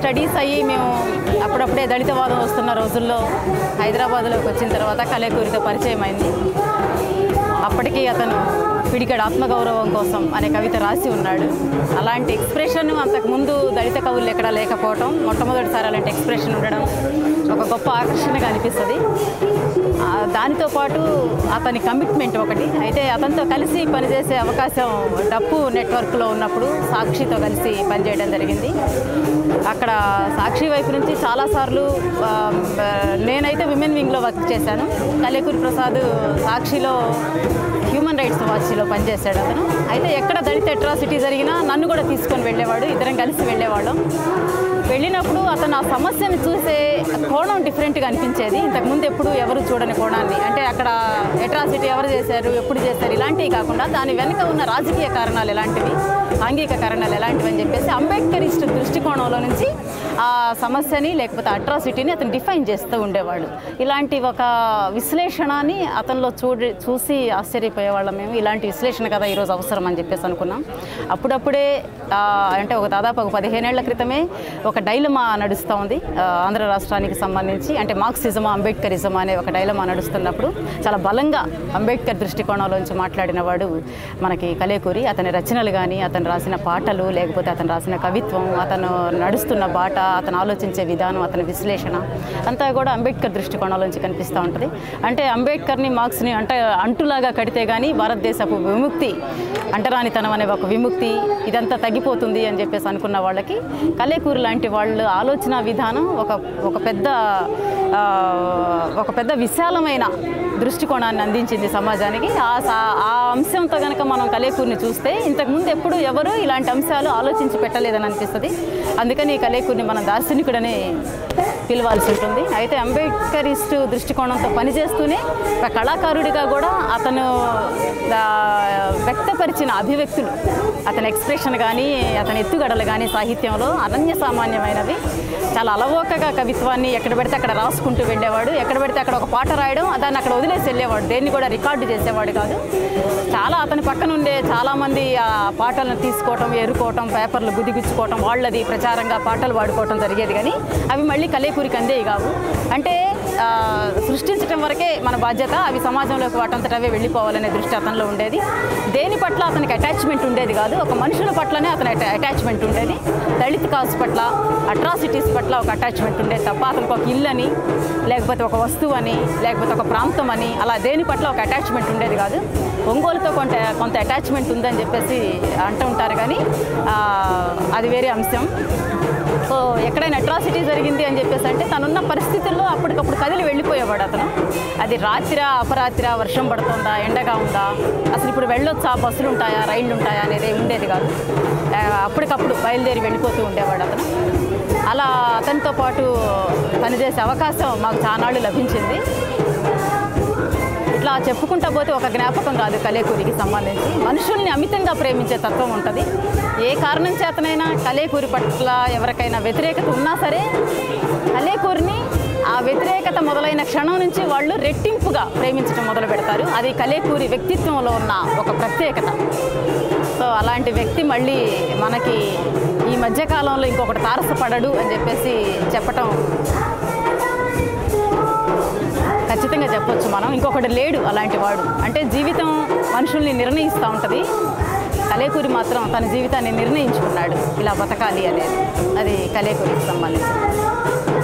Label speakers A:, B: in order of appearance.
A: studies అయ్యి మేము అప్పుడప్పుడే దళితవాదం వస్తున్న రోజుల్లో హైదరాబాద్లోకి వచ్చిన తర్వాత కలేకూరితో పరిచయం అయింది అప్పటికి అతను పిడికడ ఆత్మగౌరవం కోసం అనే కవిత రాసి ఉన్నాడు అలాంటి ఎక్స్ప్రెషన్ అంతకుముందు దళిత కవులు ఎక్కడా లేకపోవటం మొట్టమొదటిసారి అలాంటి ఎక్స్ప్రెషన్ ఉండడం ఒక గొప్ప ఆకర్షణగా అనిపిస్తుంది ఆ, దానితో పాటు అతని కమిట్మెంట్ ఒకటి అయితే అతనితో కలిసి పనిచేసే అవకాశం డప్పు నెట్వర్క్లో ఉన్నప్పుడు సాక్షితో కలిసి పనిచేయడం జరిగింది అక్కడ సాక్షి వైపు నుంచి చాలాసార్లు ఆ, ఆ, నేనైతే విమెన్ వింగ్లో వర్క్ చేశాను కలేకూరి ప్రసాద్ సాక్షిలో హ్యూమన్ రైట్స్ వాచ్లో పనిచేశాడు అతను అయితే ఎక్కడ దళిత అట్రాసిటీ జరిగినా నన్ను కూడా తీసుకొని వెళ్ళేవాడు ఇద్దరం కలిసి వెళ్ళేవాళ్ళం వెళ్ళినప్పుడు అతను ఆ సమస్యను చూసే కోణం డిఫరెంట్గా అనిపించేది ఇంతకుముందు ఎప్పుడు ఎవరు చూడని కోణాన్ని అంటే అక్కడ అట్రాసిటీ ఎవరు చేశారు ఎప్పుడు చేశారు ఇలాంటివి కాకుండా దాని వెనుక ఉన్న రాజకీయ కారణాలు ఎలాంటివి సాంఘిక కారణాలు ఎలాంటివి అని చెప్పేసి అంబేద్కరిస్ట్ దృష్టికోణంలో నుంచి ఆ సమస్యని లేకపోతే అట్రాసిటీని అతను డిఫైన్ చేస్తూ ఉండేవాడు ఇలాంటి ఒక విశ్లేషణని అతనిలో చూడి చూసి ఆశ్చర్యపోయేవాళ్ళం మేము ఇలాంటి విశ్లేషణ కదా ఈరోజు అవసరం అని చెప్పేసి అనుకున్నాం అప్పుడప్పుడే ఆ, అంటే ఒక దాదాపు ఒక పదిహేనేళ్ల క్రితమే ఒక డైలమా నడుస్తూ ఉంది ఆ, ఆంధ్ర రాష్ట్రానికి సంబంధించి అంటే మార్క్సిజమా అంబేద్కరిజమా అనే ఒక డైలమా నడుస్తున్నప్పుడు చాలా బలంగా అంబేద్కర్ దృష్టికోణంలోంచి మాట్లాడిన వాడు మనకి కలేకూరి అతని రచనలు కానీ అతను రాసిన పాటలు లేకపోతే అతను రాసిన కవిత్వం అతను నడుస్తున్న బాట అతను ఆలోచించే విధానం అతని విశ్లేషణ అంతా కూడా అంబేద్కర్ దృష్టికోణంలోంచి కనిపిస్తూ ఉంటుంది అంటే అంబేద్కర్ని మార్క్స్ని అంటే అంటులాగా కడితే కానీ భారతదేశపు విముక్తి అంటరానితనం అనే ఒక విముక్తి ఇదంతా తగ్గిపోతుంది అని చెప్పేసి అనుకున్న వాళ్ళకి కలేకూరు లాంటి వాళ్ళ ఆలోచన విధానం ఒక ఒక పెద్ద ఆ, ఒక పెద్ద విశాలమైన దృష్టికోణాన్ని అందించింది సమాజానికి ఆ సా- ఆ అంశంతో కనుక మనం కలేకూరిని చూస్తే ఇంతకుముందు ఎప్పుడు ఎవరు ఇలాంటి అంశాలు ఆలోచించి పెట్టలేదని అనిపిస్తుంది అందుకని ఈ కలేకూరిని మనం దార్శనికుడని పిలవాల్సి ఉంటుంది అయితే అంబేద్కరిస్ట్ దృష్టికోణంతో పనిచేస్తూనే ఒక కళాకారుడిగా కూడా అతను ఆ, వ్యక్తపరిచిన అభివ్యక్తులు అతని ఎక్స్ప్రెషన్ కానీ అతని ఎత్తుగడలు కానీ సాహిత్యంలో అనన్య సామాన్యమైనవి చాలా అలవోకగా కవిత్వాన్ని ఎక్కడ పెడితే అక్కడ రాసుకుంటూ వెళ్ళేవాడు ఎక్కడ పెడితే అక్కడ ఒక పాట రాయడం దాన్ని అక్కడ వదిలేసి వెళ్ళేవాడు దేన్ని కూడా రికార్డు చేసేవాడు కాదు చాలా అతని పక్కన ఉండే చాలామంది ఆ పాటలను తీసుకోవటం ఎరుకోవటం పేపర్లు గుదిగుచ్చుకోవటం వాళ్ళది ప్రచారంగా పాటలు పాడుకోవటం జరిగేది కానీ అవి మళ్ళీ కలేకూరికి అందేవి కావు అంటే ఆ, సృష్టించటం వరకే మన బాధ్యత అవి సమాజంలోకి వాటంతట అవే వెళ్ళిపోవాలనే దృష్టి అతనిలో ఉండేది దేని పట్ల అతనికి అటాచ్మెంట్ ఉండేది కాదు ఒక మనుషుల పట్లనే అతని అటాచ్మెంట్ ఉండేది దళిత్ కాజ్ పట్ల అట్రాసిటీస్ పట్ల ఒక అటాచ్మెంట్ ఉండేది తప్ప అతనికి ఒక ఇల్లు అని లేకపోతే ఒక వస్తువు అని లేకపోతే ఒక ప్రాంతం అని అలా దేని పట్ల ఒక అటాచ్మెంట్ ఉండేది కాదు ఒంగోలుతో కొంత కొంత అటాచ్మెంట్ ఉందని చెప్పేసి అంటూ ఉంటారు కానీ ఆ, అది వేరే అంశం సో ఎక్కడైనా అట్రాసిటీ జరిగింది అని చెప్పేసి అంటే తనున్న పరిస్థితుల్లో అప్పటికప్పుడు కదిలి వెళ్ళిపోయేవాడు అతను అది రాత్రి అపరాత్రి వర్షం పడుతుందా ఎండగా ఉందా అసలు ఇప్పుడు వెళ్ళొచ్చా బస్సులు ఉంటాయా రైళ్లు ఉంటాయా అనేది ఉండేది కాదు ఆ, అప్పటికప్పుడు బయలుదేరి వెళ్ళిపోతూ ఉండేవాడు అతను అలా అతనితో పాటు పనిచేసే అవకాశం మాకు చానాళ్ళు లభించింది ఇట్లా చెప్పుకుంటా పోతే ఒక జ్ఞాపకం కాదు కలేకూరికి సంబంధించి మనుషుల్ని అమితంగా ప్రేమించే తత్వం ఉంటుంది ఏ కారణం చేతనైనా కలేకూరి పట్ల ఎవరికైనా వ్యతిరేకత ఉన్నా సరే కలేకూరిని ఆ వ్యతిరేకత మొదలైన క్షణం నుంచి వాళ్ళు రెట్టింపుగా ప్రేమించడం మొదలు పెడతారు అది కలేకూరి వ్యక్తిత్వంలో ఉన్న ఒక ప్రత్యేకత సో అలాంటి వ్యక్తి మళ్ళీ మనకి ఈ మధ్యకాలంలో ఇంకొకటి తారసపడడు అని చెప్పేసి చెప్పటం ఖచ్చితంగా చెప్పొచ్చు మనం ఇంకొకటి లేడు అలాంటి వాడు అంటే జీవితం మనుషుల్ని నిర్ణయిస్తూ ఉంటుంది కలేకూరి మాత్రం తన జీవితాన్ని నిర్ణయించుకున్నాడు ఇలా బతకాలి అనేది అది కలేకూరికి సంబంధించి